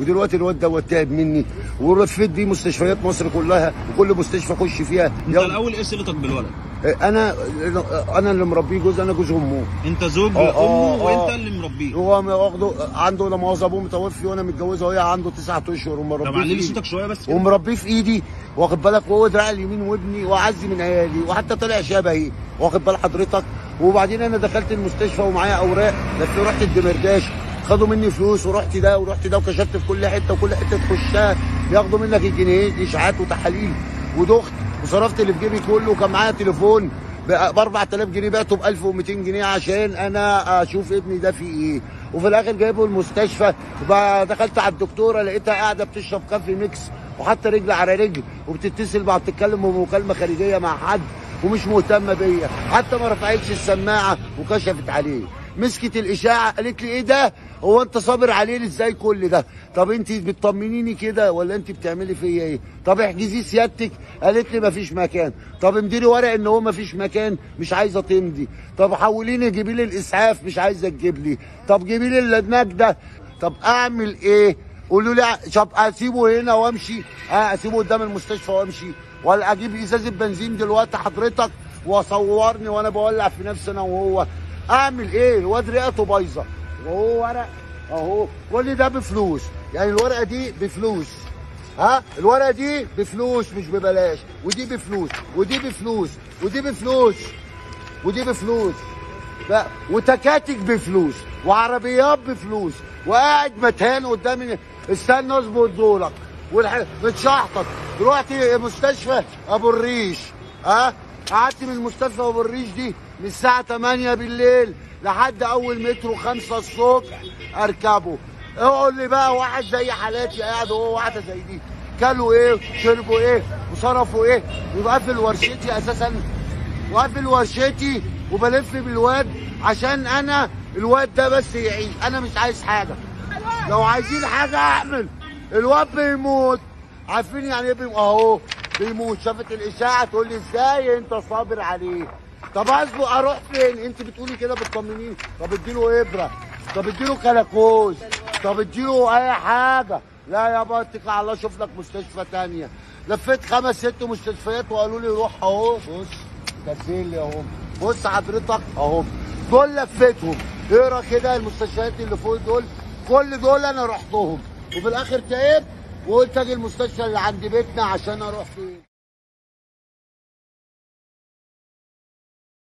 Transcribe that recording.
ودلوقتي الواد دوت تعب مني ولفيت بيه مستشفيات مصر كلها وكل مستشفى اخش فيها انت يلا. الاول ايه صلتك بالولد انا انا اللي مربيه جوز انا جوز امه انت زوج آه، لامه آه، آه. وانت اللي مربيه هو واخده عنده لا مؤاخذه ابوه متوفي وانا متجوزه وهي عنده تسعة اشهر طب ومربيه في علي لي إيدي. صوتك شويه بس كده. ومربيه في ايدي واخد بالك وهو دراع اليمين وابني واعز من عيالي وحتى طلع شبهي واخد بال حضرتك وبعدين انا دخلت المستشفى ومعايا اوراق بس رحت الدمرداش خدوا مني فلوس ورحت ده ورحت ده وكشفت في كل حته وكل حته تخشها ياخدوا منك الجنيه اشاعات وتحاليل ودخت وصرفت اللي في جيبي كله وكان معايا تليفون ب 4000 جنيه بعته ب 1200 جنيه عشان انا اشوف ابني ده فيه ايه وفي الاخر جايبه المستشفى وبقى دخلت على الدكتوره لقيتها قاعده بتشرب كافي ميكس وحاطه رجل على رجل وبتتصل مع بتتكلم بمكالمه خارجيه مع حد ومش مهتمه بيا حتى ما رفعتش السماعه وكشفت عليه مسكت الاشاعه قالت لي ايه ده هو انت صابر عليه ازاي كل ده طب انت بتطمنيني كده ولا انت بتعملي فيا ايه طب احجزي سيادتك قالت لي مفيش مكان طب امديلي ورق ان هو مفيش مكان مش عايزه تمضي طب حوليني جيبي لي الاسعاف مش عايزه تجيب لي طب جيبي لي النجده طب اعمل ايه قولوا لي طب اسيبه هنا وامشي اه اسيبه قدام المستشفى وامشي ولا اجيب ازازه بنزين دلوقتي حضرتك واصورني وانا بولع في نفسي انا وهو اعمل ايه الواد رئته بايظه وهو ورق اهو كل ده بفلوس يعني الورقه دي بفلوس ها الورقه دي بفلوس مش ببلاش ودي بفلوس ودي بفلوس ودي بفلوس ودي بفلوس لا وتكاتك بفلوس وعربيات بفلوس وقاعد متهان قدامي استنى اظبط دورك والح... متشحطط رحت مستشفى ابو الريش ها قعدت من مستشفى ابو الريش دي من الساعه 8 بالليل لحد اول مترو 5 الصبح اركبه اقول لي بقى واحد زي حالاتي قاعد هو واحده زي دي كلوا ايه شربوا ايه وصرفوا ايه وقافل ورشتي اساسا وقافل ورشتي وبلف بالواد عشان انا الواد ده بس يعيش انا مش عايز حاجه لو عايزين حاجه اعمل الواد بيموت عارفين يعني ايه بيموت اهو بيموت شافت الاشاعه تقول لي ازاي انت صابر عليه طب اصبر اروح فين انت بتقولي كده بتطمنيني طب اديله ابره طب اديله كلاكوز طب اديله اي حاجه لا يابا اتكل على الله شوف لك مستشفى تانية لفيت خمس ست مستشفيات وقالوا لي روح اهو بص كفيل اهو بص حضرتك اهو دول لفيتهم اقرا كده المستشفيات اللي فوق دول كل دول انا رحتهم وفي الاخر تعبت وقلت اجي المستشفى اللي عند بيتنا عشان اروح فين